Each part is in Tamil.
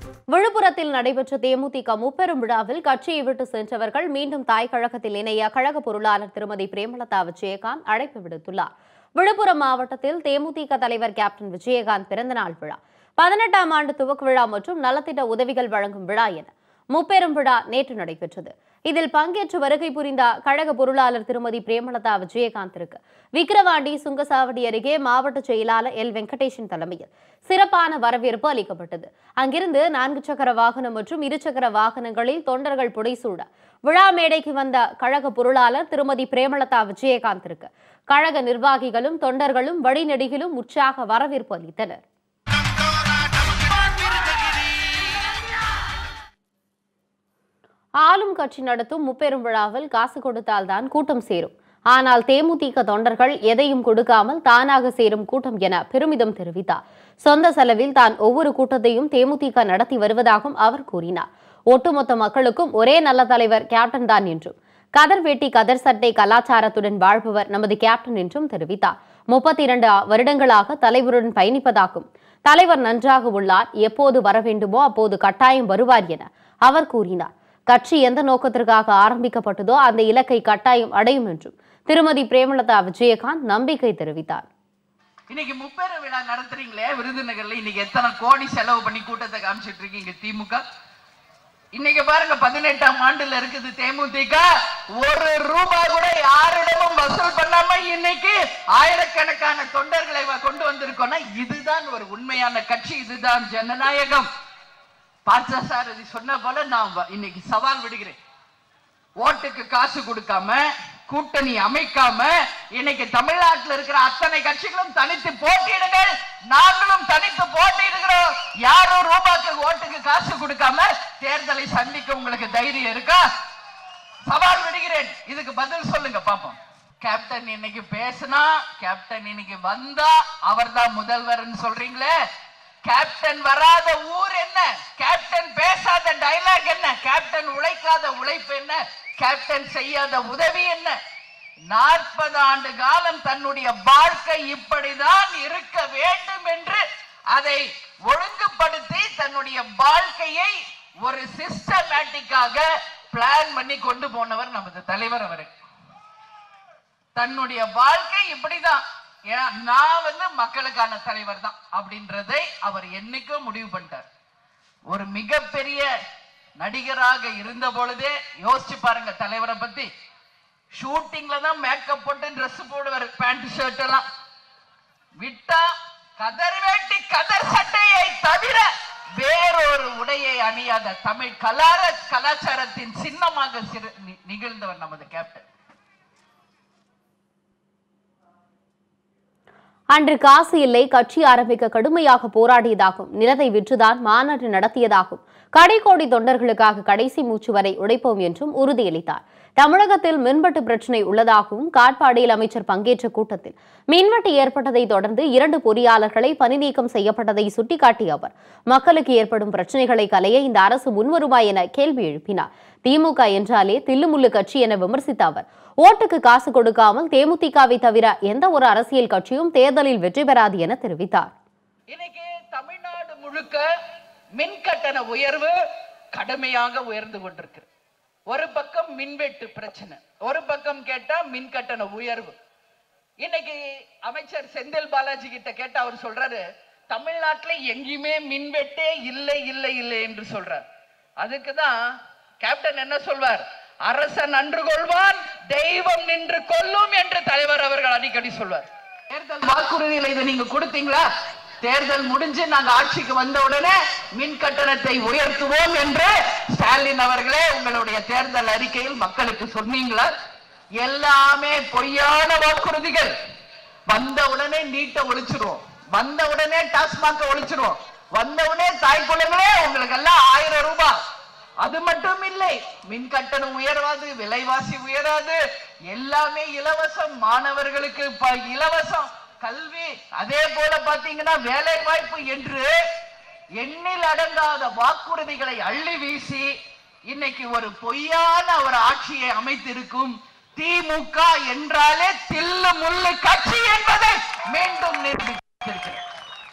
விழுப்புரத்தில் நடைபெற்ற தேமுதிக முப்பெரும் விழாவில் கட்சியை விட்டு சென்றவர்கள் மீண்டும் தாய் கழகத்தில் இணைய கழக பொருளாளர் திருமதி பிரேமலதா விஜயகாந்த் அழைப்பு விடுத்துள்ளார் விழுப்புரம் மாவட்டத்தில் தேமுதிக தலைவர் கேப்டன் விஜயகாந்த் பிறந்தநாள் விழா பதினெட்டாம் ஆண்டு துவக்க விழா மற்றும் நலத்திட்ட உதவிகள் வழங்கும் விழா என முப்பெரும் விழா நேற்று நடைபெற்றது இதில் பங்கேற்று வருகை புரிந்த கழக பொருளாளர் திருமதி பிரேமலதா விஜயகாந்திற்கு விக்கிரவாண்டி சுங்கசாவடி அருகே மாவட்ட செயலாளர் எல் வெங்கடேஷன் தலைமையில் சிறப்பான வரவேற்பு அளிக்கப்பட்டது அங்கிருந்து நான்கு சக்கர வாகனம் மற்றும் இருசக்கர வாகனங்களில் தொண்டர்கள் புடைசூட விழா மேடைக்கு வந்த கழக பொருளாளர் திருமதி பிரேமலதா விஜயகாந்திற்கு கழக நிர்வாகிகளும் தொண்டர்களும் வழிநெடுகிலும் உற்சாக வரவேற்பு அளித்தனர் ஆளும் கட்சி நடத்தும் முப்பெரும் விழாவில் காசு கொடுத்தால்தான் கூட்டம் சேரும் ஆனால் தேமுதிக தொண்டர்கள் எதையும் கொடுக்காமல் தானாக சேரும் கூட்டம் என பெருமிதம் தெரிவித்தார் சொந்த செலவில் தான் ஒவ்வொரு கூட்டத்தையும் தேமுதிக நடத்தி வருவதாகவும் அவர் கூறினார் ஒட்டுமொத்த மக்களுக்கும் ஒரே நல்ல தலைவர் கேப்டன் தான் என்றும் கதர் வேட்டி கதர் சட்டை கலாச்சாரத்துடன் வாழ்பவர் நமது கேப்டன் என்றும் தெரிவித்தார் முப்பத்தி இரண்டு வருடங்களாக தலைவருடன் பயணிப்பதாகவும் தலைவர் நன்றாக உள்ளார் எப்போது வர வேண்டுமோ அப்போது கட்டாயம் வருவார் என அவர் கூறினார் கட்சி எந்த நோக்கத்திற்காக ஆரம்பிக்கப்பட்டதோ அந்த இலக்கை கட்டாயம் அடையும் என்றும் திருமதி பிரேமலதா விஜயகாந்த் நம்பிக்கை தெரிவித்தார் இன்னைக்கு முப்பெரு விழா நடத்துறீங்களே விருதுநகர்ல இன்னைக்கு எத்தனை கோடி செலவு பண்ணி கூட்டத்தை காமிச்சிட்டு இருக்கீங்க திமுக இன்னைக்கு பாருங்க பதினெட்டாம் ஆண்டுல இருக்குது தேமுதிக ஒரு ரூபாய் கூட யாரிடமும் வசூல் பண்ணாம இன்னைக்கு ஆயிரக்கணக்கான தொண்டர்களை வ- கொண்டு வந்திருக்கோம்னா இதுதான் ஒரு உண்மையான கட்சி இதுதான் ஜனநாயகம் பார்த்தசாரதி சொன்ன போல நான் வ- இன்னைக்கு சவால் விடுகிறேன் ஓட்டுக்கு காசு கொடுக்காம கூட்டணி அமைக்காம இன்னைக்கு தமிழ்நாட்டில் இருக்கிற அத்தனை கட்சிகளும் தனித்து போட்டியிடுங்கள் நாங்களும் தனித்து போட்டியிடுகிறோம் யாரும் ரூபாய்க்கு ஓட்டுக்கு காசு கொடுக்காம தேர்தலை சந்திக்க உங்களுக்கு தைரியம் இருக்கா சவால் விடுகிறேன் இதுக்கு பதில் சொல்லுங்க பாப்போம் கேப்டன் இன்னைக்கு பேசினா கேப்டன் இன்னைக்கு வந்தா அவர்தான் முதல்வர்னு சொல்றீங்களே கேப்டன் வராத ஊர் என்ன கேப்டன் பேசாத டைலாக் என்ன கேப்டன் உழைக்காத உழைப்பு என்ன கேப்டன் செய்யாத உதவி என்ன நாற்பது ஆண்டு காலம் தன்னுடைய வாழ்க்கை இப்படிதான் இருக்க வேண்டும் என்று அதை ஒழுங்குபடுத்தி தன்னுடைய வாழ்க்கையை ஒரு சிஸ்டமேட்டிக்காக பிளான் பண்ணி கொண்டு போனவர் நமது தலைவர் அவரு தன்னுடைய வாழ்க்கை இப்படிதான் ஏன் நான் வந்து மக்களுக்கான தலைவர் தான் அப்படின்றதை அவர் என்னைக்கும் முடிவு பண்ணிட்டார் ஒரு மிகப்பெரிய நடிகராக இருந்த பொழுதே யோசிச்சு பாருங்க தலைவரை பத்தி ஷூட்டிங்ல தான் மேக்கப் போட்டு Dress போடுவார் பேண்ட் ஷர்ட் எல்லாம் விட்டா கதர் வேட்டி கதர் சட்டையை தவிர வேறொரு உடையை அணியாத தமிழ் கலார கலாச்சாரத்தின் சின்னமாக சிறு நி- நிகழ்ந்தவர் நமது கேப்டன் அன்று காசு இல்லை கட்சி ஆரம்பிக்க கடுமையாக போராடியதாகவும் நிலத்தை விற்றுதான் மாநாடு நடத்தியதாகவும் கடைக்கோடி தொண்டர்களுக்காக கடைசி மூச்சு வரை உழைப்போம் என்றும் உறுதியளித்தார் தமிழகத்தில் மின்வெட்டு பிரச்சினை உள்ளதாகவும் காட்பாடியில் அமைச்சர் பங்கேற்ற கூட்டத்தில் மின்வெட்டு ஏற்பட்டதை தொடர்ந்து இரண்டு பொறியாளர்களை பணிநீக்கம் செய்யப்பட்டதை சுட்டிக்காட்டிய அவர் மக்களுக்கு ஏற்படும் பிரச்சனைகளை களைய இந்த அரசு முன்வருமா என கேள்வி எழுப்பினார் திமுக என்றாலே தில்லுமுள்ளு கட்சி என விமர்சித்த அவர் ஓட்டுக்கு காசு கொடுக்காமல் தேமுதிகவை தவிர எந்த ஒரு அரசியல் கட்சியும் தேர்தலில் வெற்றி பெறாது என தெரிவித்தார் இன்னைக்கு தமிழ்நாடு முழுக்க மின் கட்டண உயர்வு கடுமையாக உயர்ந்து கொண்டிருக்கு ஒரு பக்கம் மின்வெட்டு பிரச்சனை ஒரு பக்கம் கேட்டா மின் கட்டண உயர்வு இன்னைக்கு அமைச்சர் செந்தில் பாலாஜி கிட்ட கேட்டா அவர் சொல்றாரு தமிழ்நாட்டுல எங்கேயுமே மின்வெட்டே இல்லை இல்லை இல்லை என்று சொல்றார் அதுக்கு தான் கேப்டன் என்ன சொல்வார் அரசன் நன்று கொள்வான் தெய்வம் நின்று கொல்லும் என்று தலைவர் அவர்கள் அடிக்கடி சொல்வார் தேர்தல் வாக்குறுதியில இதை நீங்க கொடுத்தீங்களா தேர்தல் முடிஞ்சு நாங்க ஆட்சிக்கு வந்த உடனே மின் கட்டணத்தை உயர்த்துவோம் என்று ஸ்டாலின் அவர்களே உங்களுடைய தேர்தல் அறிக்கையில் மக்களுக்கு சொன்னீங்களா எல்லாமே பொய்யான வாக்குறுதிகள் வந்த உடனே நீட்டை ஒழிச்சிருவோம் வந்த உடனே டாஸ்மாக ஒழிச்சிருவோம் வந்த உடனே தாய்க்குள்ளங்களே உங்களுக்கு எல்லாம் ஆயிரம் ரூபாய் அது மட்டும் இல்லை மின் கட்டணம் உயராது விலைவாசி உயராது எல்லாமே இலவசம் மாணவர்களுக்கு ப- இலவசம் கல்வி அதே போல பாத்தீங்கன்னா வேலை வாய்ப்பு என்று எண்ணில் அடங்காத வாக்குறுதிகளை அள்ளி வீசி இன்னைக்கு ஒரு பொய்யான ஒரு ஆட்சியை அமைத்திருக்கும் திமுக என்றாலே தில்லு முள்ளு கட்சி என்பதை மீண்டும் நிரூபித்திருக்கிறது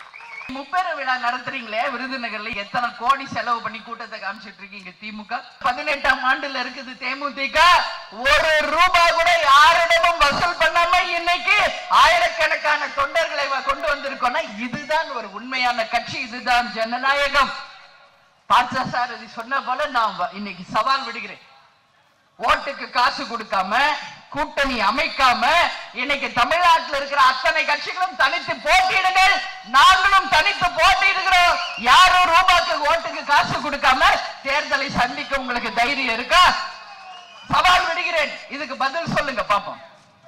முப்பெரு விழா நடத்துறீங்களே விருதுநகர்ல எத்தனை கோடி செலவு பண்ணி கூட்டத்தை காமிச்சிட்டு இருக்கீங்க திமுக பதினெட்டாம் ஆண்டுல இருக்குது தேமுதிக ஒரு ரூபாய் கூட யாரிடமும் வசூல் பண்ணாம இன்னைக்கு ஆயிரக்கணக்கான தொண்டர்களை வ- கொண்டு வந்திருக்கோம்னா இதுதான் ஒரு உண்மையான கட்சி இதுதான் ஜனநாயகம் பார்த்தசாரதி சொன்ன போல நான் வ- இன்னைக்கு சவால் விடுகிறேன் ஓட்டுக்கு காசு கொடுக்காம கூட்டணி அமைக்காம இன்னைக்கு தமிழ்நாட்டில் இருக்கிற அத்தனை கட்சிகளும் தனித்து போட்டியிடுங்கள் நாங்களும் தனித்து போட்டியிடுகிறோம் யாரும் ரூபாய்க்கு ஓட்டுக்கு காசு கொடுக்காம தேர்தலை சந்திக்க உங்களுக்கு தைரியம் இருக்கா சவால் விடுகிறேன் இதுக்கு பதில் சொல்லுங்க பாப்போம்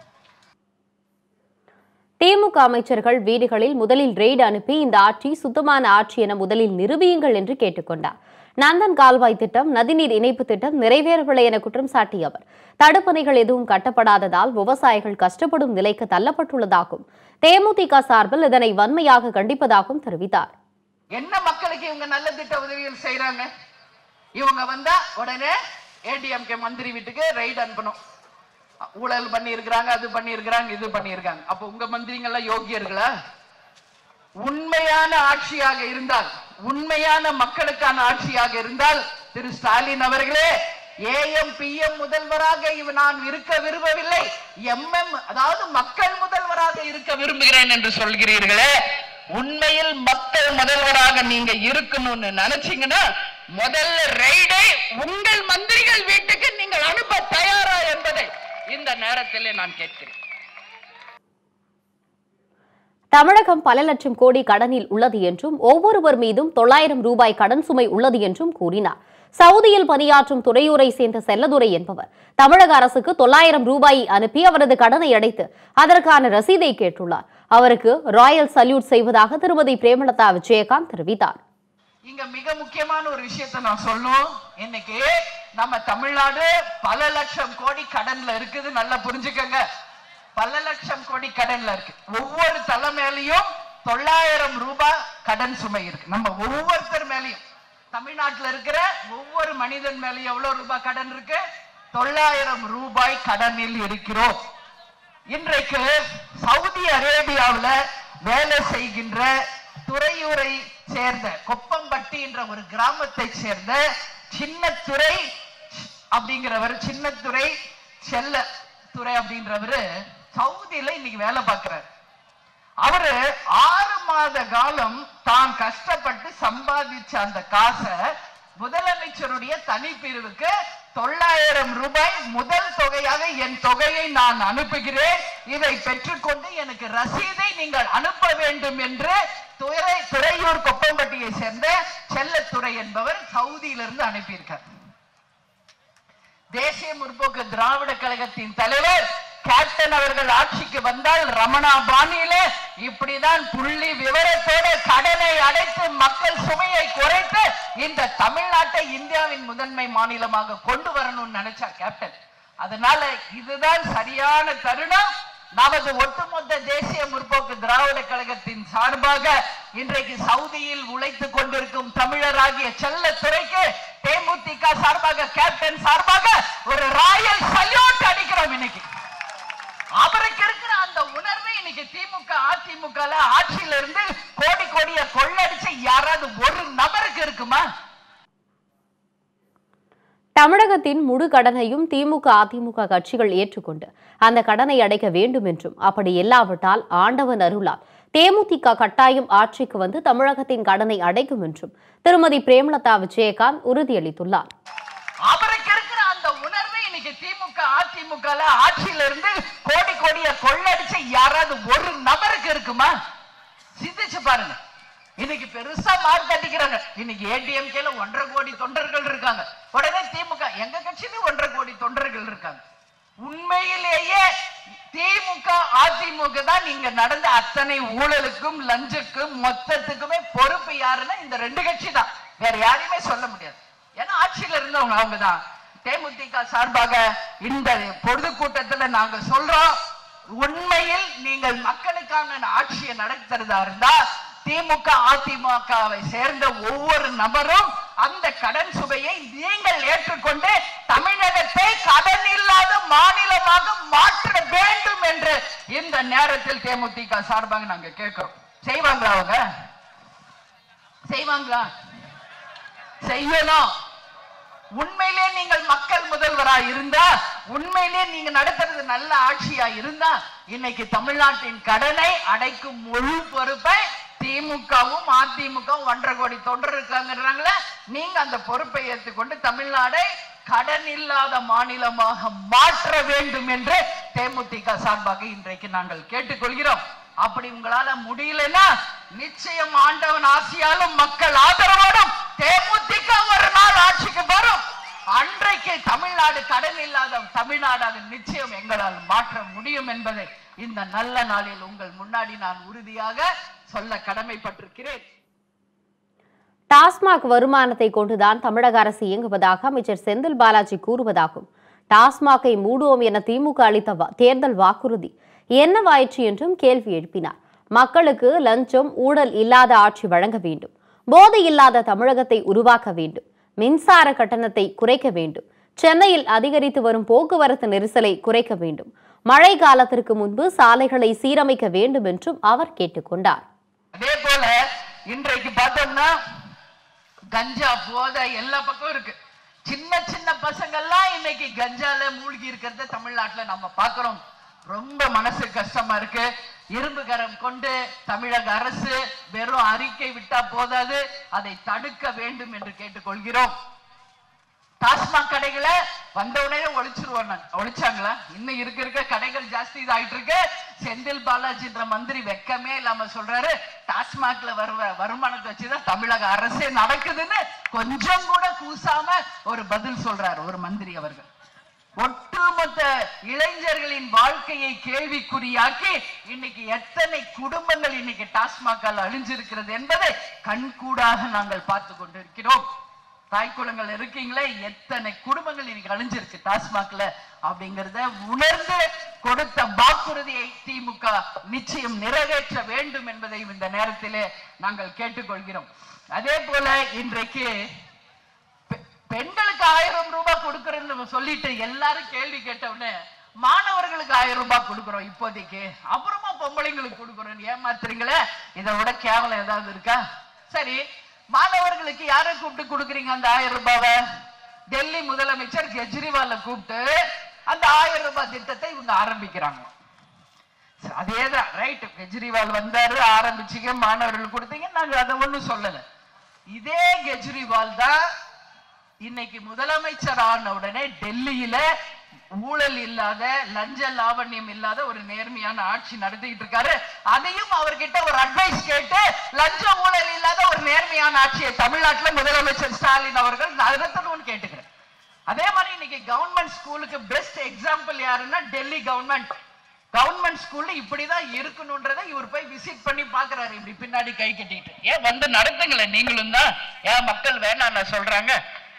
திமுக அமைச்சர்கள் வீடுகளில் முதலில் ரெய்டு அனுப்பி இந்த ஆட்சி சுத்தமான ஆட்சி என முதலில் நிரூபியுங்கள் என்று கேட்டுக்கொண்டார் நந்தன் கால்வாய் திட்டம் நதிநீர் இணைப்பு திட்டம் நிறைவேறவில்லை என குற்றம் சாட்டிய அவர் தடுப்பணைகள் எதுவும் கட்டப்படாததால் விவசாயிகள் கஷ்டப்படும் நிலைக்கு தள்ளப்பட்டுள்ளதாகவும் தேமுதிக சார்பில் இதனை வன்மையாக கண்டிப்பதாகவும் தெரிவித்தார் என்ன மக்களுக்கு இவங்க நல்ல திட்ட உதவிகள் செய்யறாங்க இவங்க வந்தா உடனே ஏடிஎம்கே மந்திரி வீட்டுக்கு ரைடு அனுப்பணும் ஊழல் பண்ணி இருக்கிறாங்க அது பண்ணி இருக்கிறாங்க இது பண்ணி இருக்காங்க அப்ப உங்க மந்திரிங்க எல்லாம் யோகியர்களா உண்மையான ஆட்சியாக இருந்தால் உண்மையான மக்களுக்கான ஆட்சியாக இருந்தால் திரு ஸ்டாலின் அவர்களே ஏஎம் பிஎம் முதல்வராக இவ நான் இருக்க விரும்பவில்லை எம்எம் அதாவது மக்கள் முதல்வராக இருக்க விரும்புகிறேன் என்று சொல்கிறீர்களே உண்மையில் மக்கள் முதல்வராக நீங்க இருக்கணும்னு நினைச்சீங்கன்னா முதல்ல ரெய்டை உங்கள் மந்திரிகள் வீட்டுக்கு நீங்கள் அனுப்ப தயாரா என்பதை இந்த நேரத்திலே நான் கேட்கிறேன் தமிழகம் பல லட்சம் கோடி கடனில் உள்ளது என்றும் ஒவ்வொருவர் மீதும் தொள்ளாயிரம் ரூபாய் கடன் சுமை உள்ளது என்றும் கூறினார் சவுதியில் பணியாற்றும் துறையூரை சேர்ந்த செல்லதுரை என்பவர் தமிழக அரசுக்கு தொள்ளாயிரம் ரூபாயை அனுப்பி அவரது கடனை அடைத்து அதற்கான ரசீதை கேட்டுள்ளார் அவருக்கு ராயல் சல்யூட் செய்வதாக திருமதி பிரேமலதா விஜயகாந்த் தெரிவித்தார் இங்க மிக முக்கியமான ஒரு விஷயத்தை நான் சொல்லணும் இன்னைக்கு நம்ம தமிழ்நாடு பல லட்சம் கோடி கடன்ல இருக்குது நல்லா புரிஞ்சுக்கங்க பல லட்சம் கோடி கடன்ல இருக்கு ஒவ்வொரு தலை மேலயும் தொள்ளாயிரம் ரூபாய் கடன் சுமை இருக்கு நம்ம ஒவ்வொருத்தர் மேலயும் தமிழ்நாட்டுல இருக்கிற ஒவ்வொரு மனிதன் மேலயும் எவ்வளவு ரூபாய் கடன் இருக்கு தொள்ளாயிரம் ரூபாய் கடனில் இருக்கிறோம் இன்றைக்கு சவுதி அரேபியாவுல வேலை செய்கின்ற துறையூரை சேர்ந்த கொப்பம்பட்டி என்ற ஒரு கிராமத்தை சேர்ந்த சின்னத்துறை அப்படிங்கிறவர் சின்னத்துறை செல்ல துறை அப்படின்றவரு சவுதியில இன்னைக்கு வேலை பார்க்கிறார் அவரு ஆறு மாத காலம் தான் கஷ்டப்பட்டு சம்பாதிச்ச அந்த காசை முதலமைச்சருடைய தனிப்பிரிவுக்கு தொள்ளாயிரம் ரூபாய் முதல் தொகையாக என் தொகையை நான் அனுப்புகிறேன் இதை பெற்றுக்கொண்டு எனக்கு ரசீதை நீங்கள் அனுப்ப வேண்டும் என்று துறை துறையூர் கொப்பம்பட்டியை சேர்ந்த செல்லத்துறை என்பவர் சவுதியிலிருந்து அனுப்பியிருக்கார் தேசிய முற்போக்கு திராவிட கழகத்தின் தலைவர் கேப்டன் அவர்கள் ஆட்சிக்கு வந்தால் ரமணா பாணியில இப்படிதான் புள்ளி விவரத்தோட கடனை அடைத்து மக்கள் சுமையை குறைத்து இந்த தமிழ்நாட்டை இந்தியாவின் முதன்மை மாநிலமாக கொண்டு வரணும்னு நினைச்சார் கேப்டன் அதனால இதுதான் சரியான தருணம் நமது ஒட்டுமொத்த தேசிய முற்போக்கு திராவிட கழகத்தின் சார்பாக இன்றைக்கு சவுதியில் உழைத்துக் கொண்டிருக்கும் தமிழராகிய செல்லத்துறைக்கு தேமுதிக சார்பாக கேப்டன் சார்பாக ஒரு ராயல் சல்யூட் அடிக்கிறோம் இன்னைக்கு அவருக்கு இருக்கிற அந்த உணர்வு இன்னைக்கு திமுக அதிமுக ஆட்சியில இருந்து கோடி கோடிய கொள்ளடிச்சு யாராவது ஒரு நபருக்கு இருக்குமா தமிழகத்தின் முழு கடனையும் திமுக அதிமுக கட்சிகள் ஏற்றுக்கொண்டு அந்த கடனை அடைக்க வேண்டும் என்றும் அப்படி இல்லாவிட்டால் ஆண்டவன் அருளால் தேமுதிக கட்டாயம் ஆட்சிக்கு வந்து தமிழகத்தின் கடனை அடைக்கும் என்றும் திருமதி பிரேமலதா விஜயகாந்த் உறுதியளித்துள்ளார் அவருக்கு இருக்கிற அந்த உணர்வு இன்னைக்கு திமுக அதிமுக ஆட்சியில இருந்து கோடி கோடிய கொள்ளடிச்சு யாராவது ஒரு நபருக்கு இருக்குமா சிந்திச்சு பாருங்க இன்னைக்கு பெருசா மார்க் தட்டிக்கிறாங்க இன்னைக்கு ஏடிஎம்கேல ஒன்றரை கோடி தொண்டர்கள் இருக்காங்க உடனே திமுக எங்க கட்சியிலும் ஒன்றரை கோடி தொண்டர்கள் இருக்காங்க உண்மையிலேயே திமுக அதிமுக தான் நீங்க நடந்த அத்தனை ஊழலுக்கும் லஞ்சத்துக்கும் மொத்தத்துக்குமே பொறுப்பு யாருன்னா இந்த ரெண்டு கட்சி தான் வேற யாரையுமே சொல்ல முடியாது ஏன்னா ஆட்சியில இருந்தவங்க அவங்க தான் தேமுதிக சார்பாக இந்த பொதுக்கூட்டத்துல நாங்க சொல்றோம் உண்மையில் நீங்கள் மக்களுக்கான ஆட்சியை நடத்துறதா இருந்தா திமுக அதிமுகவை சேர்ந்த ஒவ்வொரு நபரும் அந்த கடன் சுமையை நீங்கள் ஏற்றுக்கொண்டு தமிழகத்தை கடன் இல்லாத மாநிலமாக மாற்ற வேண்டும் என்று இந்த நேரத்தில் தேமுதிக சார்பாக நாங்க கேட்கிறோம் செய்வாங்களா அவங்க செய்வாங்களா செய்யணும் உண்மையிலே நீங்கள் மக்கள் முதல்வரா இருந்தா உண்மையிலே நீங்க நடத்துறது நல்ல ஆட்சியா இருந்தா இன்னைக்கு தமிழ்நாட்டின் கடனை அடைக்கும் முழு பொறுப்பை திமுகவும் அதிமுகவும் ஒன்றரை கோடி தொண்டர் இருக்காங்கன்றாங்களே நீங்க அந்த பொறுப்பை ஏற்றுக்கொண்டு தமிழ்நாடை கடன் இல்லாத மாநிலமாக மாற்ற வேண்டும் என்று தேமுதிக சார்பாக இன்றைக்கு நாங்கள் கேட்டுக்கொள்கிறோம் அப்படி உங்களால முடியலன்னா நிச்சயம் ஆண்டவன் ஆசியாலும் மக்கள் ஆதரவோடும் தேமுதிக ஒரு நாள் ஆட்சிக்கு வரும் அன்றைக்கு தமிழ்நாடு கடன் இல்லாத தமிழ்நாடாக நிச்சயம் எங்களால் மாற்ற முடியும் என்பதை இந்த நல்ல நாளில் உங்கள் முன்னாடி நான் உறுதியாக சொல்ல கடமைப்பட்டிருக்கிறேன் டாஸ்மாக் வருமானத்தை கொண்டுதான் தமிழக அரசு இயங்குவதாக அமைச்சர் செந்தில் பாலாஜி கூறுவதாகும் டாஸ்மாகை மூடுவோம் என திமுக அளித்த வா- தேர்தல் வாக்குறுதி என்னவாயிற்று என்றும் கேள்வி எழுப்பினார் மக்களுக்கு லஞ்சம் ஊழல் இல்லாத ஆட்சி வழங்க வேண்டும் போதை இல்லாத தமிழகத்தை உருவாக்க வேண்டும் மின்சார கட்டணத்தை குறைக்க வேண்டும் சென்னையில் அதிகரித்து வரும் போக்குவரத்து நெரிசலை குறைக்க வேண்டும் மழை காலத்திற்கு முன்பு சாலைகளை சீரமைக்க வேண்டும் என்றும் அவர் கேட்டுக்கொண்டார் அதே போல இன்றைக்கு பார்த்தோம்னா கஞ்சா போதை எல்லா பக்கம் இருக்கு சின்ன சின்ன பசங்கள்லாம் இன்னைக்கு கஞ்சால மூழ்கி இருக்கிறத தமிழ்நாட்டுல நம்ம பார்க்கிறோம் ரொம்ப மனசு கஷ்டமா இருக்கு இரும்பு கரம் கொண்டு தமிழக அரசு வெறும் அறிக்கை விட்டா போதாது அதை தடுக்க வேண்டும் என்று கேட்டுக்கொள்கிறோம் டாஸ்மாக் கடைகளை வந்த உடனே ஒழிச்சிருவோம் நாங்க. ஒழிச்சாங்களா இன்னும் இருக்க இருக்க கடைகள் ஜாஸ்தி இதாயிட்டு இருக்கு செந்தில் பாலாஜின்ற மந்திரி வெக்கமே இல்லாம சொல்றாரு டாஸ்மாக்ல வருவ வருமானத்தை வச்சுதான் தமிழக அரசே நடக்குதுன்னு கொஞ்சம் கூட கூசாம ஒரு பதில் சொல்றாரு ஒரு மந்திரி அவர்கள் ஒட்டுமொத்த இளைஞர்களின் வாழ்க்கையை கேள்விக்குறியாக்கி இன்னைக்கு எத்தனை குடும்பங்கள் இன்னைக்கு டாஸ்மாகால் அழிஞ்சிருக்கிறது என்பதை கண்கூடாக நாங்கள் பார்த்து கொண்டிருக்கிறோம் தாய்க்குளங்கள் இருக்கீங்களே எத்தனை குடும்பங்கள் இன்னைக்கு அழிஞ்சிருக்கு டாஸ்மாக்ல அப்படிங்கறத உணர்ந்து கொடுத்த வாக்குறுதியை திமுக நிச்சயம் நிறைவேற்ற வேண்டும் என்பதை இந்த நேரத்திலே நாங்கள் கேட்டுக்கொள்கிறோம் அதே போல இன்றைக்கு பெ- பெண்களுக்கு ஆயிரம் ரூபாய் கொடுக்கறேன்னு நம்ம சொல்லிட்டு எல்லாரும் கேள்வி கேட்டவுடனே மாணவர்களுக்கு ஆயிரம் ரூபாய் கொடுக்குறோம் இப்போதைக்கு அப்புறமா பொம்பளைங்களுக்கு கொடுக்குறோம் ஏமாத்துறீங்களே இதை விட கேவலம் ஏதாவது இருக்கா சரி மாணவர்களுக்கு யாரை கூப்பிட்டு கொடுக்குறீங்க அந்த ஆயிரம் ரூபாவை டெல்லி முதலமைச்சர் கெஜ்ரிவால கூப்பிட்டு அந்த ஆயிரம் ரூபாய் திட்டத்தை இவங்க ஆரம்பிக்கிறாங்க அதேதான் ரைட் கெஜ்ரிவால் வந்தாரு ஆரம்பிச்சீங்க மாணவர்களுக்கு கொடுத்தீங்க நாங்க அதை ஒண்ணும் சொல்லல இதே கெஜ்ரிவால் தான் இன்னைக்கு முதலமைச்சர் ஆன உடனே டெல்லியில ஊழல் இல்லாத லஞ்ச லாவண்யம் இல்லாத ஒரு நேர்மையான ஆட்சி நடத்திட்டு இருக்காரு அதையும் அவர்கிட்ட ஒரு அட்வைஸ் கேட்டு லஞ்ச ஊழல் இல்லாத ஒரு நேர்மையான ஆட்சியை தமிழ்நாட்டுல முதலமைச்சர் ஸ்டாலின் அவர்கள் நடத்தணும்னு கேட்டுக்கிறேன் அதே மாதிரி இன்னைக்கு கவர்மெண்ட் ஸ்கூலுக்கு பெஸ்ட் எக்ஸாம்பிள் யாருன்னா டெல்லி கவர்மெண்ட் கவர்மெண்ட் ஸ்கூல்ல இப்படிதான் இருக்கணும்ன்றதை இவர் போய் விசிட் பண்ணி பாக்குறாரு இப்படி பின்னாடி கை கட்டிட்டு ஏன் வந்து நடத்துங்களேன் நீங்களும் தான் ஏன் மக்கள் வேணாம் சொல்றாங்க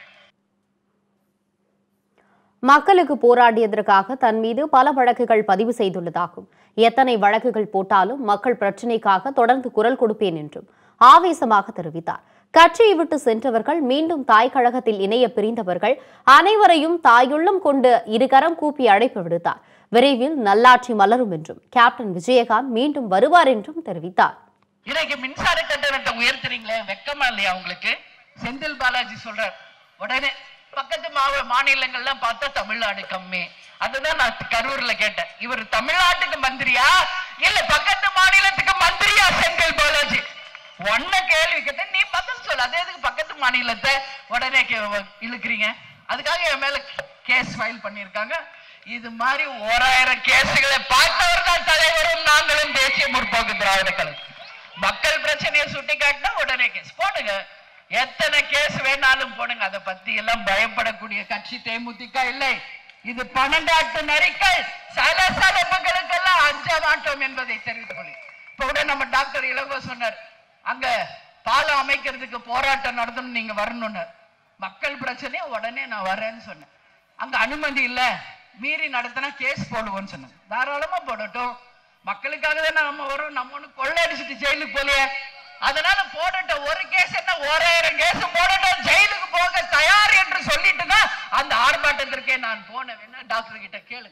மக்களுக்கு போராடியதற்காக தன் மீது பல வழக்குகள் பதிவு செய்துள்ளதாகும் எத்தனை வழக்குகள் போட்டாலும் மக்கள் பிரச்சினைக்காக தொடர்ந்து குரல் கொடுப்பேன் என்றும் ஆவேசமாக தெரிவித்தார் கட்சியை விட்டு சென்றவர்கள் மீண்டும் தாய் கழகத்தில் இணைய பிரிந்தவர்கள் அனைவரையும் தாயுள்ளம் கொண்டு இருகரம் கூப்பி அழைப்பு விடுத்தார் விரைவில் நல்லாட்சி மலரும் என்றும் கேப்டன் விஜயகாந்த் மீண்டும் வருவார் என்றும் தெரிவித்தார் இன்னைக்கு மின்சார கட்டணத்தை உயர்த்துறீங்களே வெக்கமா இல்லையா உங்களுக்கு செந்தில் பாலாஜி சொல்றார் உடனே பக்கத்து மாவ மாநிலங்கள்லாம் பார்த்தா தமிழ்நாடு கம்மி அதுதான் நான் கரூர்ல கேட்டேன் இவர் தமிழ்நாட்டுக்கு மந்திரியா இல்ல பக்கத்து மாநிலத்துக்கு மந்திரியா செந்தில் பாலாஜி ஒன்ன கேள்வி கேட்டேன் நீ பதில் சொல்லு அதே எதுக்கு பக்கத்து மாநிலத்தை உடனே கே- இழுக்கிறீங்க அதுக்காக என் மேல கேஸ் ஃபைல் பண்ணிருக்காங்க இது மாதிரி ஓராயிரம் கேஸுகளை பார்த்தவர்கள் தலைவரும் நாங்களும் தேசிய முற்போக்கு திராவிட கழகம் மக்கள் பிரச்சனையை சுட்டி காட்டினா உடனே கேஸ் போடுங்க எத்தனை கேஸ் வேணாலும் போடுங்க அதை பத்தி எல்லாம் பயப்படக்கூடிய கட்சி தேமுதிக இல்லை இது பன்னெண்டாட்டு நரிக்கல் சலசலப்புகளுக்கெல்லாம் அஞ்ச மாட்டோம் என்பதை தெரிவித்துக் கொள்கிறேன் இப்ப கூட நம்ம டாக்டர் இளங்கோ சொன்னார் அங்க பாலம் அமைக்கிறதுக்கு போராட்டம் நடத்தணும் நீங்க வரணும்னு மக்கள் பிரச்சனையை உடனே நான் வரேன்னு சொன்னேன் அங்க அனுமதி இல்ல மீறி நடத்தினா கேஸ் போடுவோம்னு சொன்னேன் தாராளமா போடட்டும் மக்களுக்காக தான் நம்ம வரோம் நம்ம ஒண்ணு கொள்ளடிச்சிட்டு ஜெயிலுக்கு போலையே அதனால போடட்டும் ஒரு கேஸ் என்ன ஓராயிரம் கேஸ் போடட்டும் ஜெயிலுக்கு போக தயார் என்று சொல்லிட்டு தான் அந்த ஆர்ப்பாட்டத்திற்கே நான் போனேன் வேணா டாக்டர் கிட்ட கேளுங்க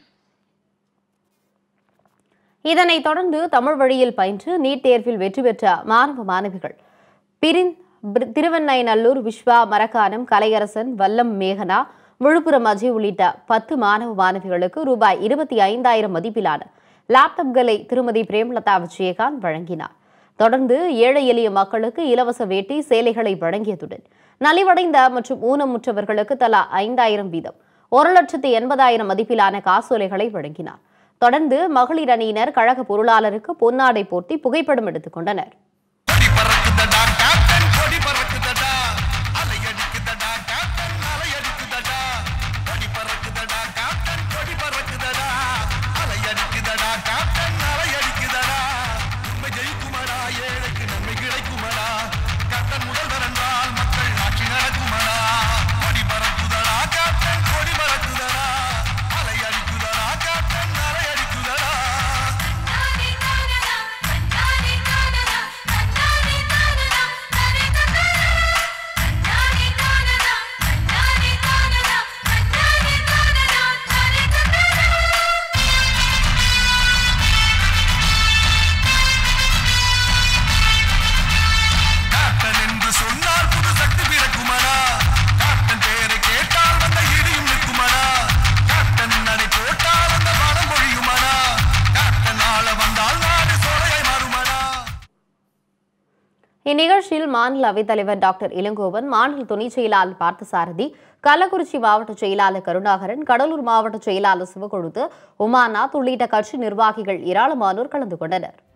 இதனைத் தொடர்ந்து தமிழ் வழியில் பயின்று நீட் தேர்வில் வெற்றி பெற்ற மாணவ மாணவிகள் பிரின் பிர- திருவெண்ணைநல்லூர் விஸ்வா மரக்கானம் கலையரசன் வல்லம் மேகனா விழுப்புரம் அஜய் உள்ளிட்ட பத்து மாணவ மாணவிகளுக்கு ரூபாய் இருபத்தி ஐந்தாயிரம் மதிப்பிலான லேப்டாப்களை திருமதி பிரேமலதா விஜயகாந்த் வழங்கினார் தொடர்ந்து ஏழை எளிய மக்களுக்கு இலவச வேட்டி சேலைகளை வழங்கியதுடன் நலிவடைந்த மற்றும் ஊனமுற்றவர்களுக்கு தலா ஐந்தாயிரம் வீதம் ஒரு லட்சத்து எண்பதாயிரம் மதிப்பிலான காசோலைகளை வழங்கினார் தொடர்ந்து மகளிர் அணியினர் கழக பொருளாளருக்கு பொன்னாடை போர்த்தி புகைப்படம் எடுத்துக் கொண்டனர் கொடி பறக்குதடா கேப்டன் கொடி பறக்குதடா அலை அடிக்குதடா கேப்டன் அலை அடிக்குதடா கொடி பறக்குதடா கேப்டன் கொடி பறக்குதடா அலை அடிக்குதடா கேப்டன் அலை அடிக்குதடா உண்மை ஜெயிக்குமடா ஏழைக்கு நன்மை கிடைக்குமடா கேப்டன் முதல்வர் என்றால் மக்கள் ஆட்சி நடக்குமடா கொடி பறக்குதடா கேப்டன் கொடி பறக்குதடா அலை அடிக்குதடா கேப்டன் அலை அடிக்குதடா தன்னானே தானனா தன்னானே தானனா தன்னானே தானனா தனே தன்னானே தன்னானே தானனா தன்னானே தானனா தன்னானே தானனா தனே தன்னானே கேப்டன் என்று சொன்னால் புது சக்தி பிறக்குமடா கேப்டன் பேரை கேட்டால் வந்த இடியும் நிற்குமடா கேப்டன் நடை போட்டால் அந்த பலம் பொழியுமடா கேப்டன் ஆள வந்தால் நாடு சோலையாய் மாறுமடா இந்நிகழ்ச்சியில் மாநில அவைத்தலைவர் டாக்டர் இளங்கோவன் மாநில துணை செயலாளர் பார்த்தசாரதி கள்ளக்குறிச்சி மாவட்ட செயலாளர் கருணாகரன் கடலூர் மாவட்ட செயலாளர் சிவகொழுத்து உமாநாத் உள்ளிட்ட கட்சி நிர்வாகிகள் ஏராளமானோர் கலந்து கொண்டனர்